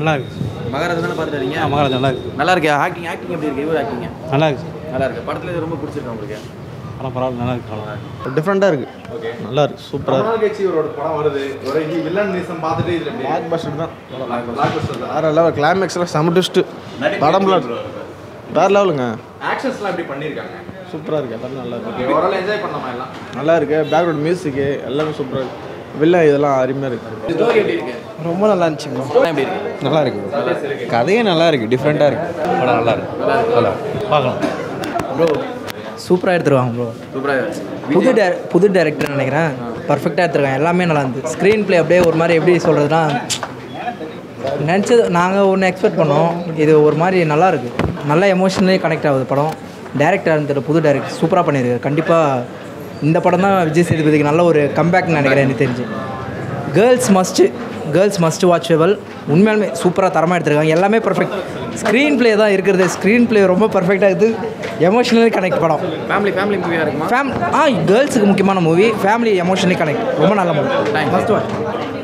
நல்லா இருக்கு மகாராஜா தானே பார்த்துட்டு வரீங்க மகாராஜா நல்லா இருக்கு நல்லா இருக்கு ஆக்டிங் ஆக்டிங் எப்படி இருக்கு இவர் ஆக்டிங் நல்லா இருக்கு நல்லா இருக்கு படத்துல இது ரொம்ப பிடிச்சிருக்கு உங்களுக்கு படம் பரவாயில்ல நல்லா இருக்கு படம் டிஃப்ரெண்ட்டாக இருக்குது நல்லா இருக்கு சூப்பராக ரொம்ப நாள் கழிச்சு இவரோட படம் வருது ஒரு இது வில்லன் நேசம் பார்த்துட்டு இதுல எப்படி பிளாக் பஸ்டர் தான் பிளாக் பஸ்டர் தான் வேறு லெவல் கிளைமேக்ஸில் செம ட்விஸ்ட்டு படம்லாம் வேறு லெவலுங்க ஆக்ஷன்ஸ்லாம் எப்படி பண்ணியிருக்காங்க சூப்பராக இருக்குது எல்லாமே நல்லா இருக்கு ஓகே ஓரளவு என்ஜாய் பண்ணலாமா எல்லாம் நல்லா இருக்கு பேக்ரவுண்ட் மியூசிக்கு எல்லாமே சூப்பராக இருக்கு வில்ல இதெல்லாம் அருமையாக இருக்கு ஸ்டோரி எப்படி இருக்கு ரொம்ப நல்லா இருந்துச்சுங்க Story எப்படி இருக்கு நல்லா இருக்கு கதையே நல்லா இருக்கு டிஃப்ரெண்ட்டாக இருக்கு படம் நல்லா இருக்கு நல்லா பார்க்கலாம் ப்ரோ சூப்பராக எடுத்துருவாங்க ப்ரோ சூப்பரா புது டே புது டேரக்டர் நினைக்கிறேன் பர்ஃபெக்டாக எடுத்துருக்காங்க எல்லாமே நல்லா இருந்தது ஸ்க்ரீன் ப்ளே அப்படியே ஒரு மாதிரி எப்படி சொல்கிறதுனா நினச்சது நாங்கள் ஒன்று எக்ஸ்பெக்ட் பண்ணோம் இது ஒரு மாதிரி நல்லா இருக்கு நல்லா எமோஷனலி கனெக்ட் ஆகுது படம் டேரக்டர் இருந்துட்டு புது டேரக்டர் சூப்பராக பண்ணியிருக்காரு கண்டிப்பாக இந்த படம் தான் விஜய் சேதுபதிக்கு நல்ல ஒரு கம்பேக்னு நினைக்கிறேன் எனக்கு தெரிஞ்சு girls must girls must watchable உண்மையாலுமே சூப்பராக தரமாக எடுத்திருக்காங்க எல்லாமே பர்ஃபெக்ட் ஸ்க்ரீன் ப்ளே தான் இருக்கிறது ஸ்க்ரீன் ப்ளே ரொம்ப பர்ஃபெக்டாக இருக்குது எமோஷனலி கனெக்ட் படம் ஃபேமிலி ஃபேமிலி மூவியா இருக்குமா ஃபேம் ஆ கேர்ள்ஸுக்கு முக்கியமான மூவி ஃபேமிலி எமோஷனலி கனெக்ட் ரொம்ப நல்ல மூவி ஃபஸ்ட் வாட்ச்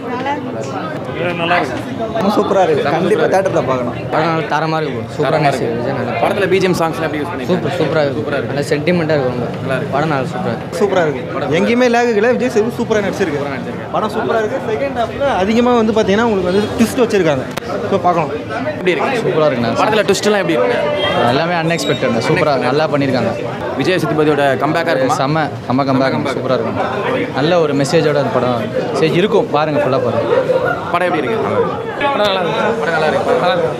ரொம்ப சூப்பராக இருக்குது கண்டிப்பாக தேட்டரில் பார்க்கணும் படம் தரமாக இருக்கு சூப்பராக விஜய் நல்லா படத்துல பிஜிஎம் சாங்ஸ்லாம் எப்படி யூஸ் பண்ணி சூப்பர் சூப்பராக இருக்கு சூப்பராக இருக்கு நல்லா சென்டிமெண்ட்டாக இருக்கும் ரொம்ப படம் நல்லா சூப்பராக இருக்கு சூப்பராக இருக்கு எங்கேயுமே லேகுகளை விஜய் சேது சூப்பராக நடிச்சிருக்கு படம் சூப்பராக இருக்குது செகண்ட் ஹாஃபில் அதிகமாக வந்து பார்த்தீங்கன்னா உங்களுக்கு வந்து ட்விஸ்ட் வச்சிருக்காங்க இப்போ பார்க்கலாம் எப்படி இருக்கு சூப்பராக இருக்குண்ணா படத்துல ட்விஸ்ட் எல்லாம் எப்படி இருக்கு எல்லாமே அன்எக்ஸ்பெக்டட் சூப்பராக நல்லா பண்ணியிருக்காங்க விஜய் சேதுபதியோட கம்பேக்கா இருக்குமா செம்ம செம்ம கம்பேக் சூப்பராக இருக்கும் நல்ல ஒரு மெசேஜோட அந்த படம் சரி இருக்கும் பாருங்கள் ஃபுல்லாக பாருங்கள் படம் எப்படி இருக்கு படம் நல்லா இருக்கு படம் நல்லா இருக்கு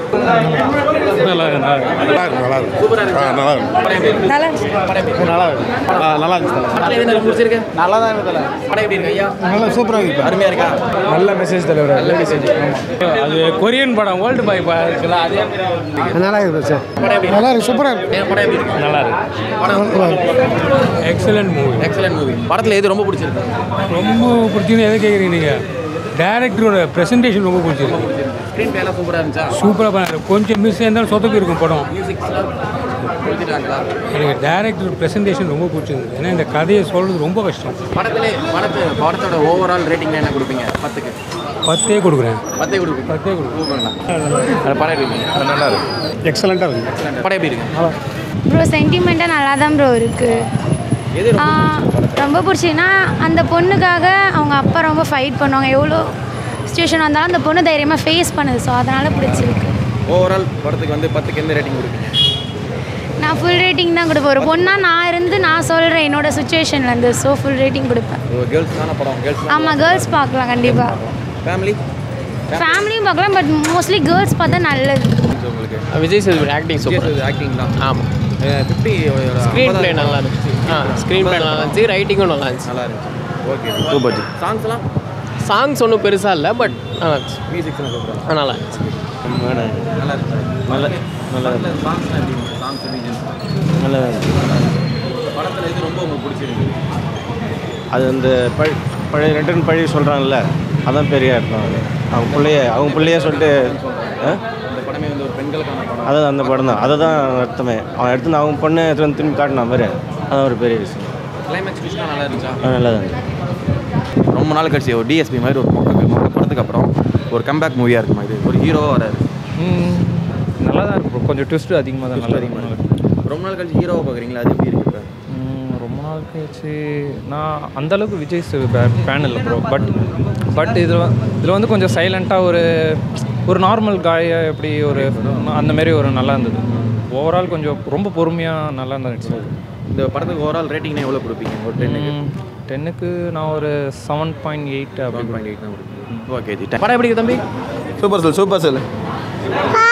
நல்லா இருக்கு நல்லா இருக்கு சூப்பரா இருக்கு நல்லா இருக்கு படம் எப்படி இருக்கு நல்லா படம் எப்படி இருக்கு நல்லா இருக்கு நல்லா இருந்துச்சு படம் எது எனக்கு பிடிச்சிருக்கு நல்லா தான் இருக்குது படம் எப்படி இருக்கு ஐயா நல்லா சூப்பராக இருக்கு அருமையா இருக்கா நல்ல மெசேஜ் தலைவர் நல்ல மெசேஜ் அது கொரியன் படம் வேர்ல்டு பாய் இருக்குல்ல அதே நல்லா இருக்குது சார் படம் எப்படி நல்லா இருக்கு சூப்பராக இருக்கு இருக்கு படம் எப்படி இருக்கு நல்லா இருக்கு படம் எக்ஸலண்ட் மூவி எக்ஸலன்ட் மூவி படத்துல எது ரொம்ப பிடிச்சிருக்கு ரொம்ப பிடிச்சிருந்து எதை கேட்குறீங்க நீங்கள் டேரக்டரோட ப்ரெசன்டேஷன் ரொம்ப பிடிச்சிருக்கு ஸ்க்ரீன் பிளே எல்லாம் சூப்பரா இருந்துச்சா சூப்பராக பண்ணாரு கொஞ்சம் மிஸ் இருந்தாலும் சொதப்பி இருக்கும் படம் மியூசிக்ஸ்லாம் கொடுத்துட்டாங்களா எனக்கு டேரக்டர் ப்ரெசன்டேஷன் ரொம்ப பிடிச்சிருந்தது ஏன்னா இந்த கதையை சொல்கிறது ரொம்ப கஷ்டம் படத்திலே படத்து படத்தோட ஓவரால் ரேட்டிங் என்ன கொடுப்பீங்க பத்துக்கு பத்தே கொடுக்குறேன் பத்தே கொடுப்பீங்க பத்தே கொடுக்குறேன் சூப்பர்ண்ணா அந்த படம் எப்படி இருக்கு நல்லா இருக்கு எக்ஸலண்ட்டாக இருக்கு படம் எப்படி இருக்கு ப்ரோ சென்டிமெண்ட்டாக நல்லா தான் ப்ரோ இருக்குது எது ரொம்ப ரொம்ப பிடிச்சதுன்னா அந்த பொண்ணுக்காக அவங்க அப்பா ரொம்ப ஃபைட் பண்ணுவாங்க எவ்வளோ சுச்சுவேஷன் வந்தாலும் அந்த பொண்ணு தைரியமாக ஃபேஸ் பண்ணுது ஸோ அதனால் பிடிச்சிருக்கு ஓவரால் படத்துக்கு வந்து பத்துக்கு எந்த ரேட்டிங் கொடுப்பீங்க நான் ஃபுல் ரேட்டிங் தான் கொடுப்பேன் ஒரு பொண்ணாக நான் இருந்து நான் சொல்கிறேன் என்னோட சுச்சுவேஷன்லேருந்து ஸோ ஃபுல் ரேட்டிங் கொடுப்பேன் கேர்ள்ஸ்க்கான படம் கேர்ள்ஸ் ஆமாம் கேர்ள்ஸ் பார்க்கலாம் கண்டிப்பாக ஃபேமிலி ஃபேமிலியும் பார்க்கலாம் பட் மோஸ்ட்லி கேர்ள்ஸ் பார்த்தா நல்லது உங்களுக்கு Vijay Sethupathi acting super acting தான் ஆமாம் ஃபிஃப்டி ஸ்க்ரீன் ப்ளே நல்லா இருந்துச்சு ஆ ஸ்க்ரீன் ப்ளே நல்லா இருந்துச்சு ரைட்டிங்கும் நல்லா இருந்துச்சு நல்லா இருந்துச்சு ஓகே சூப்பர் சாங்ஸ்லாம் சாங்ஸ் ஒன்றும் பெருசாக இல்லை பட் நல்லா இருந்துச்சு மியூசிக்ஸ்லாம் சூப்பராக ஆ, நல்லா இருந்துச்சு நல்லா இருந்துச்சு நல்ல நல்லா படத்துல சாங்ஸ்லாம் எப்படி சாங்ஸ் மியூசிக் நல்லா படத்தில் எது ரொம்ப உங்களுக்கு பிடிச்சிருக்கு அது அந்த பழி பழைய ரிட்டர்ன் பழி சொல்கிறாங்கல்ல அதான் பெரிய அர்த்தம் அது அவங்க பிள்ளைய அவங்க பிள்ளைய சொல்லிட்டு ஆ? அந்த படமே வந்து ஒரு பெண்களுக்கான படம் அதான் அந்த படம் தான் அதை தான் அர்த்தமே அவன் எடுத்து அவங்க பொண்ணை எடுத்து வந்து திரும்பி காட்டின மாதிரி அதான் ஒரு பெரிய விஷயம் கிளைமேக்ஸ் விஷயம் நல்லா இருந்துச்சா அது நல்லா தான் ரொம்ப நாள் கழிச்சு ஒரு டிஎஸ்பி மாதிரி ஒரு மொக்க மொக்க படத்துக்கு அப்புறம் ஒரு கம்பேக் மூவியாக இருக்குமா இது ஒரு ஹீரோவாக வராரு நல்லா தான் இருக்கும் கொஞ்சம் ட்விஸ்ட் அதிகமாக தான் நல்லா அதிகமாக இருக்கு ரொம்ப நாள் கழிச்சு ஹீரோவை பார்க்குறீங்களா அது எப்படி இருக்கு இப்போ ரொம்ப நாள் கழிச்சு நான் அந்த அளவுக்கு விஜய் ஃபேன் இல்லை ப்ரோ பட் பட் இதில் இதில் வந்து கொஞ்சம் சைலண்ட்டாக ஒரு ஒரு நார்மல் காய எப்படி ஒரு அந்த மாதிரி ஒரு நல்லா இருந்தது ஓவரால் கொஞ்சம் ரொம்ப பொறுமையாக நல்லா இருந்துச்சு இந்த படத்துக்கு ஓவரால் ரேட்டிங் எவ்வளோ கொடுப்பீங்க ஒரு டென்னுக்கு டென்னுக்கு நான் ஒரு செவன் பாயிண்ட் எயிட் அப்படி பாயிண்ட் எயிட் தான் கொடுப்பீங்க ஓகே ஜி படம் எப்படி இருக்கு தம்பி சூப்பர் செல் சூப்பர் செல் ஆ